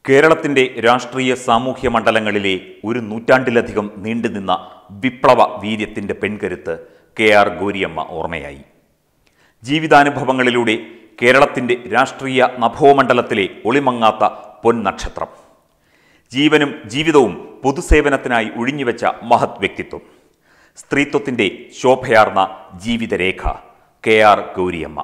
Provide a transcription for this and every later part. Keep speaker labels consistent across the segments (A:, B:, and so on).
A: കേരളത്തിന്റെ രാഷ്ട്രീയ സാമൂഹ്യ മണ്ഡലങ്ങളിലെ ഒരു നൂറ്റാണ്ടിലധികം നീണ്ടുനിന്ന വിപ്ലവ വീര്യത്തിന്റെ പെൺകരുത്ത് കെ ആർ ഗോരിയമ്മ ഓർമ്മയായി ജീവിതാനുഭവങ്ങളിലൂടെ കേരളത്തിന്റെ രാഷ്ട്രീയ നഭോമണ്ഡലത്തിലെ ഒളിമങ്ങാത്ത പൊൻനക്ഷത്രം ജീവനും ജീവിതവും പൊതുസേവനത്തിനായി ഒഴിഞ്ഞുവെച്ച മഹത് വ്യക്തിത്വം സ്ത്രീത്വത്തിന്റെ ശോഭയാർന്ന ജീവിതരേഖ കെ ആർ ഗൗരിയമ്മ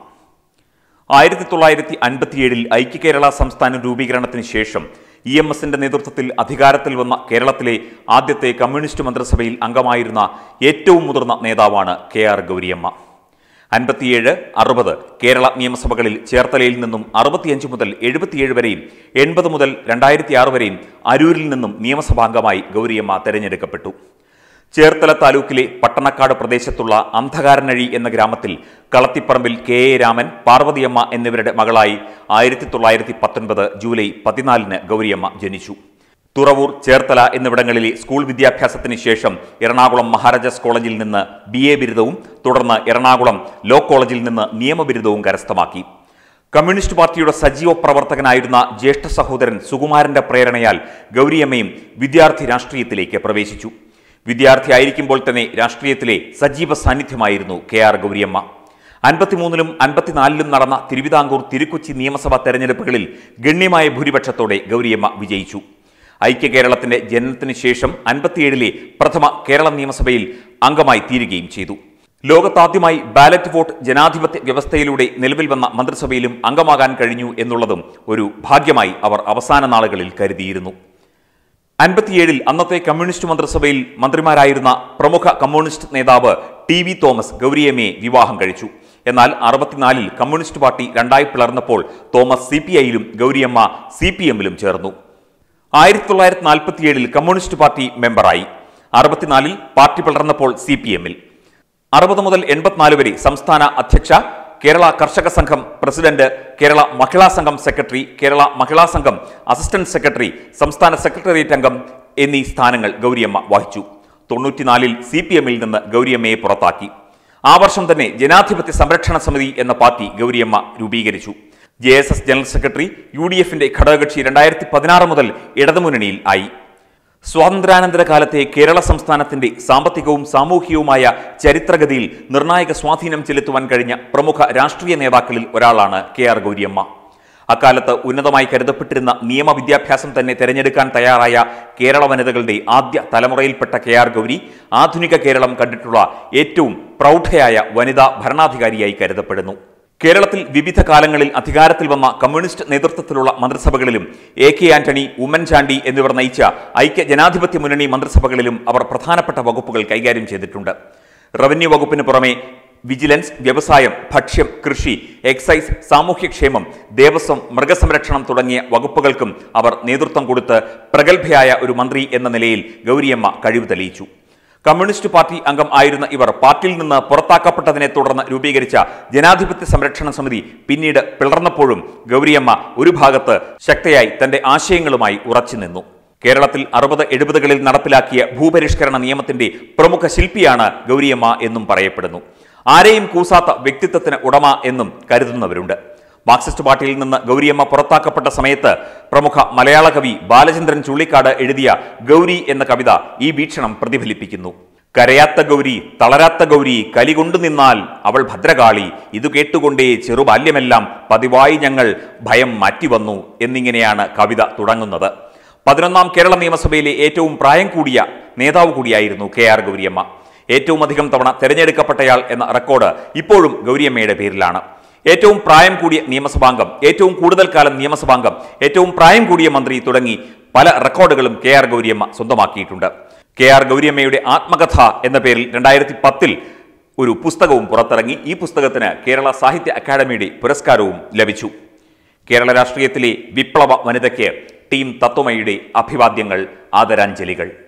A: ആയിരത്തി തൊള്ളായിരത്തി അൻപത്തിയേഴിൽ ഐക്യകേരള സംസ്ഥാന രൂപീകരണത്തിന് ശേഷം ഇ എം എസിന്റെ നേതൃത്വത്തിൽ അധികാരത്തിൽ വന്ന കേരളത്തിലെ ആദ്യത്തെ കമ്മ്യൂണിസ്റ്റ് മന്ത്രിസഭയിൽ അംഗമായിരുന്ന ഏറ്റവും മുതിർന്ന നേതാവാണ് കെ ആർ ഗൗരിയമ്മ അൻപത്തിയേഴ് അറുപത് കേരള നിയമസഭകളിൽ ചേർത്തലയിൽ നിന്നും അറുപത്തിയഞ്ച് മുതൽ എഴുപത്തിയേഴ് വരെയും എൺപത് മുതൽ രണ്ടായിരത്തി ആറ് വരെയും അരൂരിൽ നിന്നും നിയമസഭാംഗമായി ഗൗരിയമ്മ തെരഞ്ഞെടുക്കപ്പെട്ടു ചേർത്തല താലൂക്കിലെ പട്ടണക്കാട് പ്രദേശത്തുള്ള അന്ധകാരനഴി എന്ന ഗ്രാമത്തിൽ കളത്തിപ്പറമ്പിൽ കെ എ രാമൻ പാർവതിയമ്മ എന്നിവരുടെ മകളായി ആയിരത്തി തൊള്ളായിരത്തി പത്തൊൻപത് ജൂലൈ പതിനാലിന് ഗൗരിയമ്മ ജനിച്ചു തുറവൂർ ചേർത്തല എന്നിവിടങ്ങളിലെ സ്കൂൾ വിദ്യാഭ്യാസത്തിന് ശേഷം എറണാകുളം മഹാരാജാസ് കോളേജിൽ നിന്ന് ബി എ ബിരുദവും തുടർന്ന് എറണാകുളം ലോ കോളേജിൽ നിന്ന് നിയമബിരുദവും കരസ്ഥമാക്കി കമ്മ്യൂണിസ്റ്റ് പാർട്ടിയുടെ സജീവ പ്രവർത്തകനായിരുന്ന ജ്യേഷ്ഠ സഹോദരൻ സുകുമാരന്റെ പ്രേരണയാൽ ഗൗരിയമ്മയും വിദ്യാർത്ഥി രാഷ്ട്രീയത്തിലേക്ക് പ്രവേശിച്ചു വിദ്യാർത്ഥിയായിരിക്കുമ്പോൾ തന്നെ രാഷ്ട്രീയത്തിലെ സജീവ സാന്നിധ്യമായിരുന്നു കെ ആർ ഗൗരിയമ്മ അൻപത്തിമൂന്നിലും അൻപത്തിനാലിലും നടന്ന തിരുവിതാംകൂർ തിരുക്കൊച്ചി നിയമസഭാ തെരഞ്ഞെടുപ്പുകളിൽ ഗണ്യമായ ഭൂരിപക്ഷത്തോടെ ഗൗരിയമ്മ വിജയിച്ചു ഐക്യ കേരളത്തിന്റെ ജനനത്തിന് ശേഷം അൻപത്തിയേഴിലെ പ്രഥമ കേരള നിയമസഭയിൽ അംഗമായി തീരുകയും ചെയ്തു ലോകത്താദ്യമായി ബാലറ്റ് വോട്ട് ജനാധിപത്യ വ്യവസ്ഥയിലൂടെ നിലവിൽ വന്ന മന്ത്രിസഭയിലും അംഗമാകാൻ കഴിഞ്ഞു എന്നുള്ളതും ഒരു ഭാഗ്യമായി അവർ അവസാന നാളുകളിൽ കരുതിയിരുന്നു അൻപത്തിയേഴിൽ അന്നത്തെ കമ്മ്യൂണിസ്റ്റ് മന്ത്രിസഭയിൽ മന്ത്രിമാരായിരുന്ന പ്രമുഖ കമ്മ്യൂണിസ്റ്റ് നേതാവ് ടി വി തോമസ് ഗൗരിയമ്മയെ വിവാഹം കഴിച്ചു എന്നാൽ അറുപത്തിനാലിൽ കമ്മ്യൂണിസ്റ്റ് പാർട്ടി രണ്ടായി പിളർന്നപ്പോൾ തോമസ് സി പി ഐയിലും ഗൗരിയമ്മ സി പി എമ്മിലും ചേർന്നു ആയിരത്തി തൊള്ളായിരത്തി നാൽപ്പത്തിയേഴിൽ കമ്മ്യൂണിസ്റ്റ് പാർട്ടി മെമ്പറായി അറുപത്തിനാലിൽ പാർട്ടി പിളർന്നപ്പോൾ സി പി എമ്മിൽ അറുപത് മുതൽ എൺപത്തിനാല് വരെ സംസ്ഥാന അധ്യക്ഷ കേരള കർഷക സംഘം പ്രസിഡന്റ് കേരള മഹിളാ സംഘം സെക്രട്ടറി കേരള മഹിളാ സംഘം അസിസ്റ്റന്റ് സെക്രട്ടറി സംസ്ഥാന സെക്രട്ടേറിയറ്റ് അംഗം എന്നീ സ്ഥാനങ്ങൾ ഗൗരിയമ്മ വഹിച്ചു തൊണ്ണൂറ്റിനാലിൽ സി പി എമ്മിൽ നിന്ന് ഗൗരിയമ്മയെ പുറത്താക്കി ആ വർഷം തന്നെ ജനാധിപത്യ സംരക്ഷണ സമിതി എന്ന പാർട്ടി ഗൗരിയമ്മ രൂപീകരിച്ചു J S S general secretary U D എഫിന്റെ ഘടകകക്ഷി രണ്ടായിരത്തി പതിനാറ് മുതൽ ഇടതുമുന്നണിയിൽ ആയി സ്വാതന്ത്ര്യാനന്തര കാലത്തെ കേരള സംസ്ഥാനത്തിന്റെ സാമ്പത്തികവും സാമൂഹികവുമായ ചരിത്രഗതിയിൽ നിർണായക സ്വാധീനം ചെലുത്തുവാൻ കഴിഞ്ഞ പ്രമുഖ രാഷ്ട്രീയ നേതാക്കളിൽ ഒരാളാണ് കെ ആർ ഗൗരിയമ്മ അക്കാലത്ത് ഉന്നതമായി കരുതപ്പെട്ടിരുന്ന നിയമവിദ്യാഭ്യാസം തന്നെ തെരഞ്ഞെടുക്കാൻ തയ്യാറായ കേരള വനിതകളുടെ ആദ്യ തലമുറയിൽപ്പെട്ട കെ ആർ ഗൗരി ആധുനിക കേരളം കണ്ടിട്ടുള്ള ഏറ്റവും പ്രൗഢയായ വനിതാ ഭരണാധികാരിയായി കരുതപ്പെടുന്നു കേരളത്തിൽ വിവിധ കാലങ്ങളിൽ അധികാരത്തിൽ വന്ന കമ്മ്യൂണിസ്റ്റ് നേതൃത്വത്തിലുള്ള മന്ത്രിസഭകളിലും എ കെ ആന്റണി ഉമ്മൻചാണ്ടി എന്നിവർ നയിച്ച ഐക്യ ജനാധിപത്യ മുന്നണി മന്ത്രിസഭകളിലും അവർ പ്രധാനപ്പെട്ട വകുപ്പുകൾ കൈകാര്യം ചെയ്തിട്ടുണ്ട് റവന്യൂ വകുപ്പിന് പുറമെ വിജിലൻസ് വ്യവസായം ഭക്ഷ്യം കൃഷി എക്സൈസ് സാമൂഹ്യക്ഷേമം ദേവസ്വം മൃഗസംരക്ഷണം തുടങ്ങിയ വകുപ്പുകൾക്കും അവർ നേതൃത്വം കൊടുത്ത് പ്രഗത്ഭയായ ഒരു മന്ത്രി എന്ന നിലയിൽ ഗൗരിയമ്മ കഴിവ് തെളിയിച്ചു കമ്മ്യൂണിസ്റ്റ് പാർട്ടി അംഗം ആയിരുന്ന ഇവർ പാർട്ടിയിൽ നിന്ന് പുറത്താക്കപ്പെട്ടതിനെ തുടർന്ന് രൂപീകരിച്ച ജനാധിപത്യ സംരക്ഷണ സമിതി പിന്നീട് പിളർന്നപ്പോഴും ഗൗരിയമ്മ ഒരു ഭാഗത്ത് ശക്തയായി തന്റെ ആശയങ്ങളുമായി ഉറച്ചു നിന്നു കേരളത്തിൽ അറുപത് എഴുപതുകളിൽ നടപ്പിലാക്കിയ ഭൂപരിഷ്കരണ നിയമത്തിന്റെ പ്രമുഖ ശില്പിയാണ് ഗൗരിയമ്മ എന്നും പറയപ്പെടുന്നു ആരെയും കൂസാത്ത വ്യക്തിത്വത്തിന് ഉടമ എന്നും കരുതുന്നവരുണ്ട് മാർക്സിസ്റ്റ് പാർട്ടിയിൽ നിന്ന് ഗൗരിയമ്മ പുറത്താക്കപ്പെട്ട സമയത്ത് പ്രമുഖ മലയാള കവി ബാലചന്ദ്രൻ ചുള്ളിക്കാട് എഴുതിയ ഗൗരി എന്ന കവിത ഈ വീക്ഷണം പ്രതിഫലിപ്പിക്കുന്നു കരയാത്ത ഗൗരി തളരാത്ത ഗൗരി കലികൊണ്ടു നിന്നാൽ അവൾ ഭദ്രകാളി ഇതു കേട്ടുകൊണ്ടേ ചെറുബാല്യമെല്ലാം പതിവായി ഞങ്ങൾ ഭയം മാറ്റിവന്നു എന്നിങ്ങനെയാണ് കവിത തുടങ്ങുന്നത് പതിനൊന്നാം കേരള നിയമസഭയിലെ ഏറ്റവും പ്രായം കൂടിയ നേതാവ് കൂടിയായിരുന്നു കെ ആർ ഗൗരിയമ്മ ഏറ്റവും അധികം തവണ തെരഞ്ഞെടുക്കപ്പെട്ടയാൾ എന്ന റെക്കോർഡ് ഇപ്പോഴും ഗൗരിയമ്മയുടെ പേരിലാണ് ഏറ്റവും പ്രായം കൂടിയ നിയമസഭാംഗം ഏറ്റവും കൂടുതൽ കാലം നിയമസഭാംഗം ഏറ്റവും പ്രായം കൂടിയ മന്ത്രി തുടങ്ങി പല റെക്കോർഡുകളും കെ ആർ ഗൗരിയമ്മ സ്വന്തമാക്കിയിട്ടുണ്ട് കെ ആർ ഗൗരിയമ്മയുടെ ആത്മകഥ എന്ന പേരിൽ രണ്ടായിരത്തി പത്തിൽ ഒരു പുസ്തകവും പുറത്തിറങ്ങി ഈ പുസ്തകത്തിന് കേരള സാഹിത്യ അക്കാദമിയുടെ പുരസ്കാരവും ലഭിച്ചു കേരള രാഷ്ട്രീയത്തിലെ വിപ്ലവ വനിതയ്ക്ക് ടീം തത്വമയുടെ അഭിവാദ്യങ്ങൾ ആദരാഞ്ജലികൾ